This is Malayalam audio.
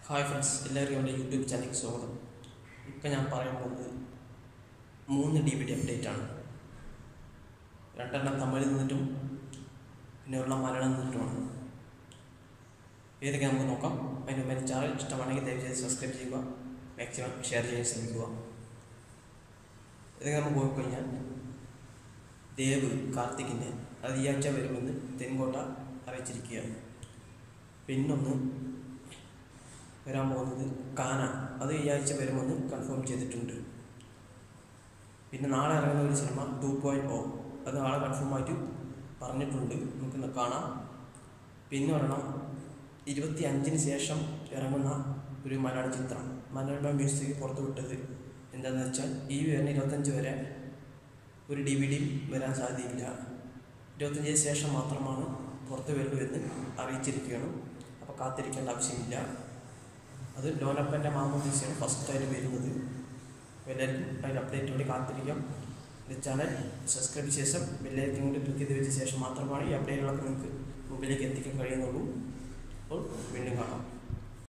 ഹായ് ഫ്രണ്ട്സ് എല്ലാവർക്കും എൻ്റെ യൂട്യൂബ് ചാനലിലേക്ക് സ്വാഗതം ഇപ്പം ഞാൻ പറയാൻ പോകുന്നത് മൂന്ന് ഡി വി ഡി അപ്ഡേറ്റ് ആണ് രണ്ടെണ്ണം തമിഴിൽ നിന്നിട്ടും പിന്നെ ഒരെണ്ണം മലയാളം നിന്നിട്ടുമാണ് ഏതൊക്കെ നമുക്ക് നോക്കാം അതിന് മുമ്പ് എൻ്റെ ചാനൽ ഇഷ്ടമാണെങ്കിൽ ദയവ് ചെയ്ത് സബ്സ്ക്രൈബ് ചെയ്യുക മാക്സിമം ഷെയർ ചെയ്യാൻ ശ്രമിക്കുക ഇതൊക്കെ നമുക്ക് പോയിക്കഴിഞ്ഞാൽ ദേവ് കാർത്തിക്കിൻ്റെ അത് ഈ ആഴ്ച വരുമെന്ന് തെൻകോട്ട അറിയിച്ചിരിക്കുകയാണ് പിന്നൊന്ന് വരാൻ പോകുന്നത് കാന അത് ഈ ആഴ്ച വരുമെന്ന് കൺഫേം ചെയ്തിട്ടുണ്ട് പിന്നെ നാളെ ഇറങ്ങുന്ന ഒരു സിനിമ ടു പോയിൻറ്റ് ഓ അത് നാളെ കൺഫേം ആയിട്ട് പറഞ്ഞിട്ടുണ്ട് നമുക്ക് കാണാം പിന്നെ ഒരെണ്ണം ഇരുപത്തി അഞ്ചിന് ശേഷം ഇറങ്ങുന്ന ഒരു മലയാള ചിത്രം മനോരമ മ്യൂസിക് പുറത്തു വിട്ടത് എന്താണെന്ന് വെച്ചാൽ ഈ വരുന്ന ഇരുപത്തഞ്ച് വരെ ഒരു ഡി വി ഡിയും വരാൻ സാധ്യതയില്ല ഇരുപത്തഞ്ചിന് ശേഷം മാത്രമാണ് പുറത്ത് വരൂ എന്ന് അറിയിച്ചിരിക്കുകയാണ് അപ്പോൾ കാത്തിരിക്കേണ്ട ആവശ്യമില്ല അത് ലോനപ്പൻ്റെ മാമോദീസയാണ് ഫസ്റ്റായിട്ട് വരുന്നത് അപ്പോൾ എല്ലാവർക്കും അതിൻ്റെ അപ്ഡേറ്റ് വേണ്ടി കാത്തിരിക്കാം എൻ്റെ ചാനൽ സബ്സ്ക്രൈബ് ശേഷം ബെല്ലൈക്കൻ കൂടി ക്ലിക്ക് ചെയ്ത് വെച്ച ശേഷം മാത്രമാണ് ഈ അപ്ഡേറ്റുകളൊക്കെ നിങ്ങൾക്ക് മുമ്പിലേക്ക് എത്തിക്കാൻ കഴിയുന്നുള്ളൂ അപ്പോൾ വീണ്ടും കാണാം